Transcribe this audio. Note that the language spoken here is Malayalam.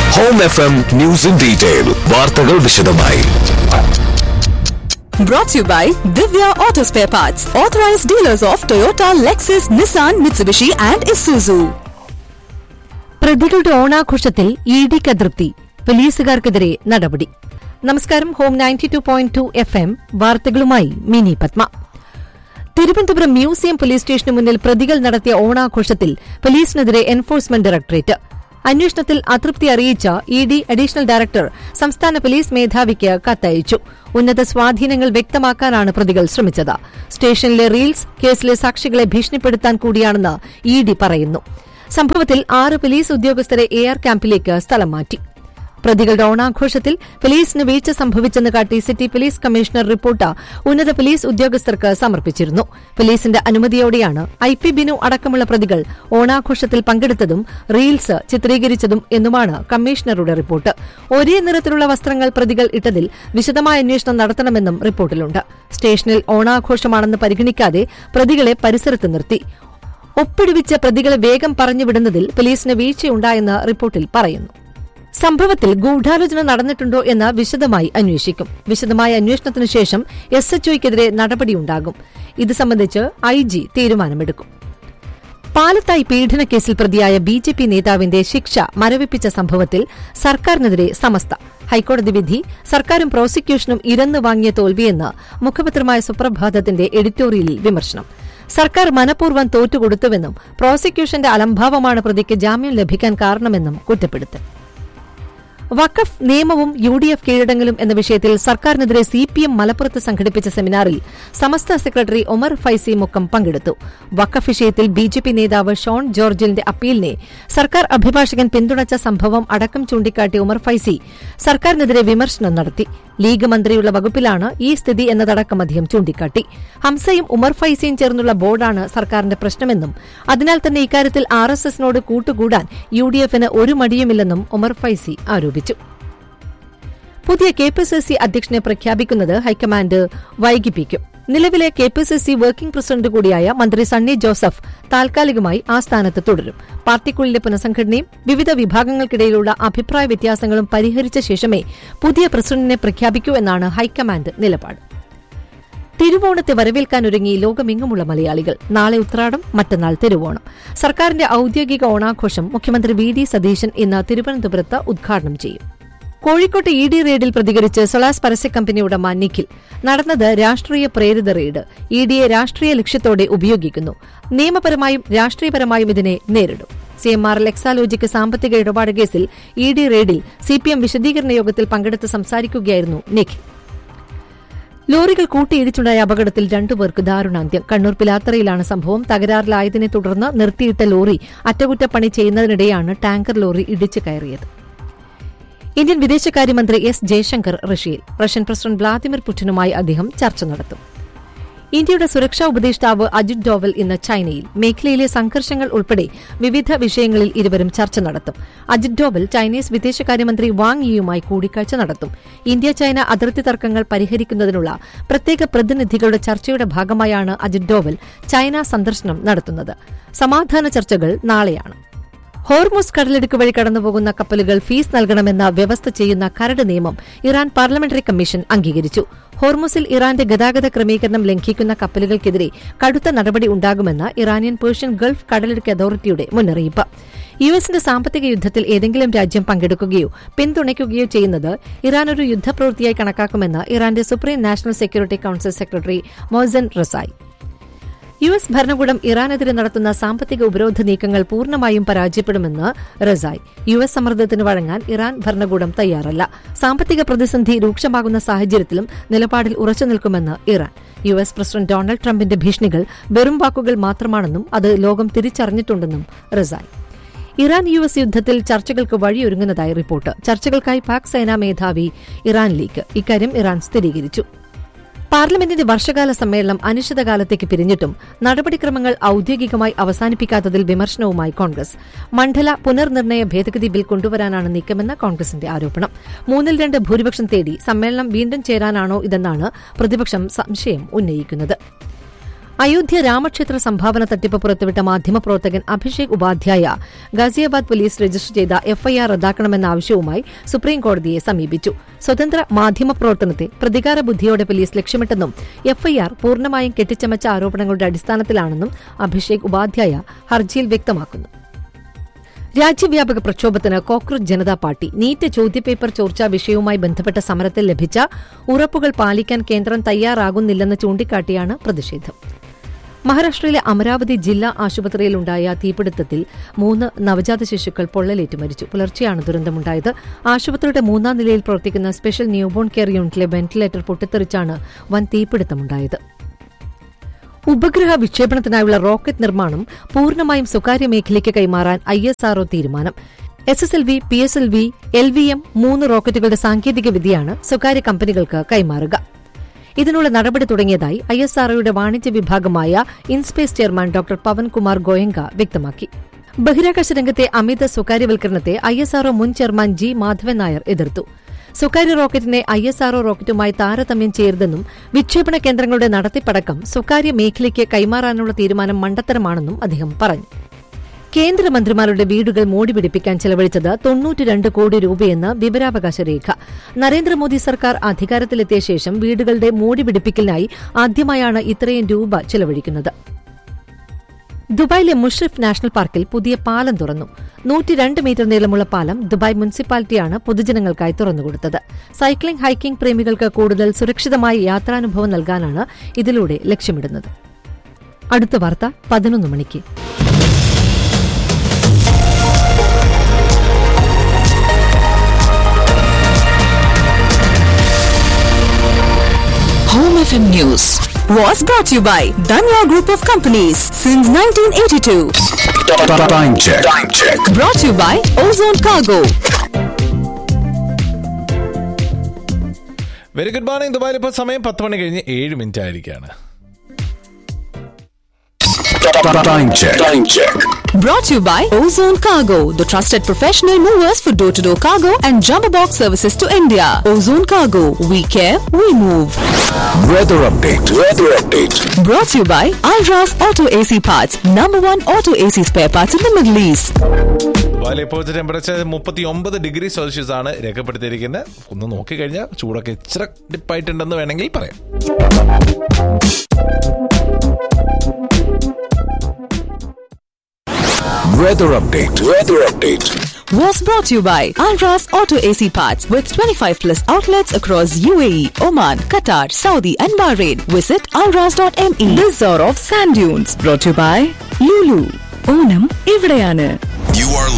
Home F M news in detail വാർത്തകൾ വിശദമായി Brought to you by Divya Auto Spare Parts, authorized dealers of Toyota, Lexus, Nissan, Mitsubishi, and Isuzu. പ്രതികളുടെ ഓണാഘോഷത്തിൽ ഇ ഡിക്ക് അതൃപ്തി പോലീസുകാർക്കെതിരെ നടപടി നമസ്കാരം home ninety two point two F M വാർത്തകളുമായി മിനി പത്മ തിരുവനന്തപുരം മ്യൂസിയം പോലീസ് സ്റ്റേഷന് മുന്നിൽ പ്രതികൾ നടത്തിയ ഓണാഘോഷത്തിൽ പോലീസിനെതിരെ എൻഫോഴ്സ്മെന്റ് ഡയറക്ടറേറ്റ് അന്വേഷണത്തിൽ അതൃപ്തി അറിയിച്ച ഇ ഡി അഡീഷണൽ ഡയറക്ടർ സംസ്ഥാന പോലീസ് മേധാവിക്ക് കത്തയച്ചു ഉന്നത സ്വാധീനങ്ങൾ വ്യക്തമാക്കാനാണ് പ്രതികൾ ശ്രമിച്ചത് സ്റ്റേഷനിലെ റീൽസ് കേസിലെ സാക്ഷികളെ ഭീഷണിപ്പെടുത്താൻ കൂടിയാണെന്ന് ഇ ഡി പറയുന്നു സംഭവത്തിൽ ആറ് പോലീസ് ഉദ്യോഗസ്ഥരെ എ ആർ ക്യാമ്പിലേക്ക് സ്ഥലം മാറ്റി പ്രതികളുടെ ഓണാഘോഷത്തിൽ പോലീസിന് വീഴ്ച സംഭവിച്ചെന്ന് കാട്ടി സിറ്റി പോലീസ് കമ്മീഷണർ റിപ്പോർട്ട് ഉന്നത പോലീസ് ഉദ്യോഗസ്ഥർക്ക് സമർപ്പിച്ചിരുന്നു പോലീസിന്റെ അനുമതിയോടെയാണ് ഐ പി ബിനു അടക്കമുള്ള പ്രതികൾ ഓണാഘോഷത്തിൽ പങ്കെടുത്തതും റീൽസ് ചിത്രീകരിച്ചതും എന്നുമാണ് കമ്മീഷണറുടെ റിപ്പോർട്ട് ഒരേ നിറത്തിലുള്ള വസ്ത്രങ്ങൾ പ്രതികൾ ഇട്ടതിൽ വിശദമായ അന്വേഷണം നടത്തണമെന്നും റിപ്പോർട്ടിലുണ്ട് സ്റ്റേഷനിൽ ഓണാഘോഷമാണെന്ന് പരിഗണിക്കാതെ പ്രതികളെ പരിസരത്ത് നിർത്തി ഒപ്പിടുവിച്ച പ്രതികളെ വേഗം പറഞ്ഞുവിടുന്നതിൽ പോലീസിന് വീഴ്ചയുണ്ടായെന്ന് റിപ്പോർട്ടിൽ പറയുന്നു സംഭവത്തിൽ ഗൂഢാലോചന നടന്നിട്ടുണ്ടോ എന്ന് വിശദമായി അന്വേഷിക്കും വിശദമായ അന്വേഷണത്തിനു ശേഷം എസ് എച്ച്ഒയ്ക്കെതിരെ നടപടിയുണ്ടാകും ഇത് സംബന്ധിച്ച് ഐ ജി തീരുമാനമെടുക്കും പാലത്തായി പീഡനക്കേസിൽ പ്രതിയായ ബി ജെ പി നേതാവിന്റെ ശിക്ഷ മരവിപ്പിച്ച സംഭവത്തിൽ സർക്കാരിനെതിരെ സമസ്ത ഹൈക്കോടതി വിധി സർക്കാരും പ്രോസിക്യൂഷനും ഇരന്നു വാങ്ങിയ തോൽവിയെന്ന് മുഖപത്രമായ സുപ്രഭാതത്തിന്റെ എഡിറ്റോറിയലിൽ വിമർശനം സർക്കാർ മനഃപൂർവ്വം തോറ്റുകൊടുത്തുവെന്നും പ്രോസിക്യൂഷന്റെ അലംഭാവമാണ് പ്രതിക്ക് ജാമ്യം ലഭിക്കാൻ കാരണമെന്നും കുറ്റപ്പെടുത്തൽ വഖഫ് നിയമവും യു ഡി എഫ് കീഴടങ്ങലും എന്ന വിഷയത്തിൽ സർക്കാരിനെതിരെ സി പി എം മലപ്പുറത്ത് സംഘടിപ്പിച്ച സെമിനാറിൽ സമസ്ത സെക്രട്ടറി ഒമർ ഫൈസി മുക്കം പങ്കെടുത്തു വഖഫ് വിഷയത്തിൽ ബി ജെ പി നേതാവ് ഷോൺ ജോർജിന്റെ അപ്പീലിനെ സർക്കാർ അഭിഭാഷകൻ പിന്തുണച്ച സംഭവം അടക്കം ചൂണ്ടിക്കാട്ടി ഉമർ ഫൈസി സർക്കാരിനെതിരെ വിമർശനം നടത്തി ലീഗ് മന്ത്രിയുള്ള വകുപ്പിലാണ് ഈ സ്ഥിതി എന്നതടക്കം അദ്ദേഹം ചൂണ്ടിക്കാട്ടി ഹംസയും ഉമർ ഫൈസിയും ചേർന്നുള്ള ബോർഡാണ് സർക്കാരിന്റെ പ്രശ്നമെന്നും അതിനാൽ തന്നെ ഇക്കാര്യത്തിൽ ആർ എസ് എസിനോട് കൂട്ടുകൂടാൻ യു ഡി എഫിന് ഒരു മടിയുമില്ലെന്നും ഉമർ ഫൈസി ആരോപിച്ചു പുതിയ കെ പി സി സി അധ്യക്ഷനെ പ്രഖ്യാപിക്കുന്നത് ഹൈക്കമാൻഡ് വൈകിപ്പിക്കും നിലവിലെ K P C C working president കൂടിയായ മന്ത്രി സണ്ണി ജോസഫ് താൽക്കാലികമായി ആ സ്ഥാനത്ത് തുടരും പാർട്ടിക്കുള്ളിലെ പുനഃസംഘടനയും വിവിധ വിഭാഗങ്ങൾക്കിടയിലുള്ള അഭിപ്രായ വ്യത്യാസങ്ങളും പരിഹരിച്ച ശേഷമേ പുതിയ പ്രസിഡന്റിനെ പ്രഖ്യാപിക്കൂ എന്നാണ് ഹൈക്കമാൻഡ് നിലപാട് തിരുവോണത്തെ വരവേൽക്കാനൊരുങ്ങി ലോകമെങ്ങുമുള്ള മലയാളികൾ നാളെ ഉത്രാടം മറ്റന്നാൾ തിരുവോണം സർക്കാരിന്റെ ഔദ്യോഗിക ഓണാഘോഷം മുഖ്യമന്ത്രി വി ഡി സതീശൻ ഇന്ന് തിരുവനന്തപുരത്ത് ഉദ്ഘാടനം ചെയ്യും കോഴിക്കോട്ട് ഇ ഡി റെയ്ഡിൽ പ്രതികരിച്ച് സൊളാസ് പരസ്യ കമ്പനി ഉടമ നിഖിൽ നടന്നത് രാഷ്ട്രീയ പ്രേരിത റെയ്ഡ് ഇ ഡിയെ രാഷ്ട്രീയ ലക്ഷ്യത്തോടെ ഉപയോഗിക്കുന്നു നിയമപരമായും രാഷ്ട്രീയപരമായും ഇതിനെ നേരിടും C M R L Exalogic സാമ്പത്തിക ഇടപാട് കേസിൽ ഇ ഡി റെയ്ഡിൽ സി പി എം വിശദീകരണ യോഗത്തിൽ പങ്കെടുത്ത് സംസാരിക്കുകയായിരുന്നു നിഖിൽ ലോറികൾ കൂട്ടിയിടിച്ചുണ്ടായ അപകടത്തിൽ രണ്ടുപേർക്ക് ദാരുണാന്ത്യം കണ്ണൂർ പിലാത്തറയിലാണ് സംഭവം തകരാറിലായതിനെ തുടർന്ന് നിർത്തിയിട്ട ലോറി അറ്റകുറ്റപ്പണി ചെയ്യുന്നതിനിടെയാണ് ടാങ്കർ ലോറി ഇടിച്ചു കയറിയത് ഇന്ത്യൻ വിദേശകാര്യമന്ത്രി എസ് ജയശങ്കർ റഷ്യയിൽ റഷ്യൻ പ്രസിഡന്റ് വ്ളാദിമിർ പുടിനുമായി അദ്ദേഹം ചർച്ച നടത്തും ഇന്ത്യയുടെ സുരക്ഷാ ഉപദേഷ്ടാവ് അജിത് ഡോവൽ ഇന്ന് ചൈനയിൽ മേഖലയിലെ സംഘർഷങ്ങൾ ഉൾപ്പെടെ വിവിധ വിഷയങ്ങളിൽ ഇരുവരും ചർച്ച നടത്തും അജിത് ഡോവൽ ചൈനീസ് വിദേശകാര്യമന്ത്രി വാങ് യിയുമായി കൂടിക്കാഴ്ച നടത്തും ഇന്ത്യ ചൈന അതിർത്തി തർക്കങ്ങൾ പരിഹരിക്കുന്നതിനുള്ള പ്രത്യേക പ്രതിനിധികളുടെ ചർച്ചയുടെ ഭാഗമായാണ് അജിത് ഡോവൽ ചൈന സന്ദർശനം നടത്തുന്നത് സമാധാന ചർച്ചകൾ നാളെയാണ് ഹോർമുസ് കടലിടുക്ക് വഴി കടന്നുപോകുന്ന കപ്പലുകൾ ഫീസ് നൽകണമെന്ന വ്യവസ്ഥ ചെയ്യുന്ന കരട് നിയമം ഇറാൻ പാർലമെന്ററി കമ്മീഷൻ അംഗീകരിച്ചു ഹോർമുസിൽ ഇറാന്റെ ഗതാഗത ക്രമീകരണം ലംഘിക്കുന്ന കപ്പലുകൾക്കെതിരെ കടുത്ത നടപടി ഉണ്ടാകുമെന്ന് ഇറാനിയൻ പേർഷ്യൻ ഗൾഫ് കടലിടുക്ക് അതോറിറ്റിയുടെ മുന്നറിയിപ്പ് യു എസിന്റെ സാമ്പത്തിക യുദ്ധത്തിൽ ഏതെങ്കിലും രാജ്യം പങ്കെടുക്കുകയോ പിന്തുണയ്ക്കുകയോ ചെയ്യുന്നത് ഇറാൻ ഒരു യുദ്ധപ്രവൃത്തിയായി കണക്കാക്കുമെന്ന് ഇറാന്റെ supreme national security council secretary Mohsen Rezaei U S ഭരണകൂടം ഇറാനെതിരെ നടത്തുന്ന സാമ്പത്തിക ഉപരോധ നീക്കങ്ങൾ പൂർണ്ണമായും പരാജയപ്പെടുമെന്ന് റസായ് യു എസ് സമ്മർദ്ദത്തിന് വഴങ്ങാൻ ഇറാൻ ഭരണകൂടം തയ്യാറല്ല സാമ്പത്തിക പ്രതിസന്ധി രൂക്ഷമാകുന്ന സാഹചര്യത്തിലും നിലപാടിൽ ഉറച്ചു നിൽക്കുമെന്ന് Iran U S president Donald ട്രംപിന്റെ ഭീഷണികൾ വെറും വാക്കുകൾ മാത്രമാണെന്നും അത് ലോകം തിരിച്ചറിഞ്ഞിട്ടുണ്ടെന്നും റസായ് ഇറാൻ യു എസ് യുദ്ധത്തിൽ ചർച്ചകൾക്ക് വഴിയൊരുങ്ങുന്നതായി റിപ്പോർട്ട് ചർച്ചകൾക്കായി പാക് സേനാ മേധാവി ഇറാനിലേക്ക് ഇക്കാര്യം ഇറാൻ സ്ഥിരീകരിച്ചു പാർലമെന്റിന്റെ വർഷകാല സമ്മേളനം അനിശ്ചിതകാലത്തേക്ക് പിരിഞ്ഞിട്ടും നടപടിക്രമങ്ങൾ ഔദ്യോഗികമായി അവസാനിപ്പിക്കാത്തതിൽ വിമർശനവുമായി കോൺഗ്രസ് മണ്ഡല പുനർനിർണയ ഭേദഗതി ബിൽ കൊണ്ടുവരാനാണ് നീക്കമെന്ന് കോൺഗ്രസിന്റെ ആരോപണം മൂന്നിൽ രണ്ട് ഭൂരിപക്ഷം തേടി സമ്മേളനം വീണ്ടും ചേരാനാണോ ഇതെന്നാണ് പ്രതിപക്ഷം സംശയം ഉന്നയിക്കുന്നത് അയോധ്യ രാമക്ഷേത്ര സംഭാവന തട്ടിപ്പ് പുറത്തുവിട്ട മാധ്യമപ്രവർത്തകൻ അഭിഷേക് ഉപാധ്യായ ഗാസിയാബാദ് പോലീസ് രജിസ്റ്റർ ചെയ്ത എഫ്ഐആർ റദ്ദാക്കണമെന്ന ആവശ്യവുമായി സുപ്രീംകോടതിയെ സമീപിച്ചു സ്വതന്ത്ര മാധ്യമപ്രവർത്തനത്തെ പ്രതികാര ബുദ്ധിയോടെ പോലീസ് ലക്ഷ്യമിട്ടെന്നും എഫ്ഐആർ പൂർണ്ണമായും കെട്ടിച്ചമച്ച ആരോപണങ്ങളുടെ അടിസ്ഥാനത്തിലാണെന്നും അഭിഷേക് ഉപാധ്യായ ഹർജിയിൽ വ്യക്തമാക്കുന്നു രാജ്യവ്യാപക പ്രക്ഷോഭത്തിന് കോക്രോച്ച് ജനതാ പാർട്ടി നീറ്റ് ചോദ്യപേപ്പർ ചോർച്ചാ വിഷയവുമായി ബന്ധപ്പെട്ട സമരത്തിൽ ലഭിച്ച ഉറപ്പുകൾ പാലിക്കാൻ കേന്ദ്രം തയ്യാറാകുന്നില്ലെന്ന് ചൂണ്ടിക്കാട്ടിയാണ് പ്രതിഷേധം മഹാരാഷ്ട്രയിലെ അമരാവതി ജില്ലാ ആശുപത്രിയിലുണ്ടായ തീപിടുത്തത്തിൽ മൂന്ന് നവജാത ശിശുക്കൾ പൊള്ളലേറ്റ് മരിച്ചു പുലർച്ചെയാണ് ദുരന്തമുണ്ടായത് ആശുപത്രിയുടെ മൂന്നാം നിലയിൽ പ്രവർത്തിക്കുന്ന സ്പെഷ്യൽ ന്യൂബോൺ കെയർ യൂണിറ്റിലെ വെന്റിലേറ്റർ പൊട്ടിത്തെറിച്ചാണ് വൻ തീപിടുത്തമുണ്ടായത് ഉപഗ്രഹ വിക്ഷേപണത്തിനായുള്ള റോക്കറ്റ് നിർമ്മാണം പൂർണ്ണമായും സ്വകാര്യ മേഖലയ്ക്ക് കൈമാറാൻ ഐ എസ് ആർഒ തീരുമാനം S S L V P S L V L V M മൂന്ന് റോക്കറ്റുകളുടെ സാങ്കേതിക വിദ്യയാണ് സ്വകാര്യ കമ്പനികൾക്ക് കൈമാറുക ഇതിനുള്ള നടപടി തുടങ്ങിയതായി ഐ എസ് ആർഒയുടെ വാണിജ്യ വിഭാഗമായ InSpace chairman doctor Pawankumar Goenka വ്യക്തമാക്കി ബഹിരാകാശ രംഗത്തെ അമിത സ്വകാര്യവൽക്കരണത്തെ ഐ എസ് ആർഒ മുൻ ചെയർമാൻ ജി മാധവൻ നായർ എതിർത്തു സ്വകാര്യ റോക്കറ്റിനെ ഐ എസ് ആർഒ റോക്കറ്റുമായി താരതമ്യം ചെയ്യരുതെന്നും വിക്ഷേപണ കേന്ദ്രങ്ങളുടെ നടത്തിപ്പടക്കം സ്വകാര്യ മേഖലയ്ക്ക് കൈമാറാനുള്ള തീരുമാനം മണ്ടത്തരമാണെന്നും അദ്ദേഹം പറഞ്ഞു കേന്ദ്രമന്ത്രിമാരുടെ വീടുകൾ മോടി പിടിപ്പിക്കാൻ ചെലവഴിച്ചത് തൊണ്ണൂറ്റിരണ്ട് കോടി രൂപയെന്ന് വിവരാവകാശ രേഖ നരേന്ദ്രമോദി സർക്കാർ അധികാരത്തിലെത്തിയ ശേഷം വീടുകളുടെ മോടി പിടിപ്പിക്കലിനായി ആദ്യമായാണ് ഇത്രയും രൂപ ചെലവഴിക്കുന്നത് ദുബായിലെ മുഷ്രിഫ് നാഷണൽ പാർക്കിൽ പുതിയ പാലം തുറന്നു നൂറ്റിരണ്ട് മീറ്റർ നീളമുള്ള പാലം ദുബായ് മുനിസിപ്പാലിറ്റിയാണ് പൊതുജനങ്ങൾക്കായി തുറന്നുകൊടുത്തത് സൈക്ലിംഗ് ഹൈക്കിംഗ് പ്രേമികൾക്ക് കൂടുതൽ സുരക്ഷിതമായ യാത്രാനുഭവം നൽകാനാണ് ഇതിലൂടെ ലക്ഷ്യമിടുന്നത് അടുത്ത വാർത്ത പതിനൊന്ന് മണിക്ക് Home FM News was brought to you by Danya Group of Companies since 1982. Time check. Time check. Brought to you by Ozone Cargo. Very good morning ദുബായിൽ ഇപ്പോൾ സമയം പത്ത് മണി കഴിഞ്ഞ് ഏഴ് മിനിറ്റ് ആയിരിക്കാണ് Time check. Time check. Brought to you by Ozone Cargo, the trusted professional movers for door to door cargo and jumbo box services to India. Ozone Cargo, we care, we move. Weather update. Weather update. Brought to you by Alras Auto AC Parts, number one auto AC spare parts in the Middle East. ദുബായിൽ ഇപ്പോഴത്തെ ടെമ്പറേച്ചർ മുപ്പത്തി ഒമ്പത് ഡിഗ്രി സെൽഷ്യസ് ആണ് രേഖപ്പെടുത്തിയിരിക്കുന്നത് ഒന്ന് നോക്കിക്കഴിഞ്ഞാൽ ചൂടൊക്കെ ഇച്ചിരി ഡിപ്പായിട്ടുണ്ടെന്ന് വേണമെങ്കിൽ പറയാം Weather update. Weather update. Was brought to you by Alras Auto AC Parts with 25 plus outlets across UAE, Oman, Qatar, Saudi, and Bahrain. Visit alras.me. This hour of Sand Dunes brought to you by Lulu. Onam ഇവിടെയാണ് You are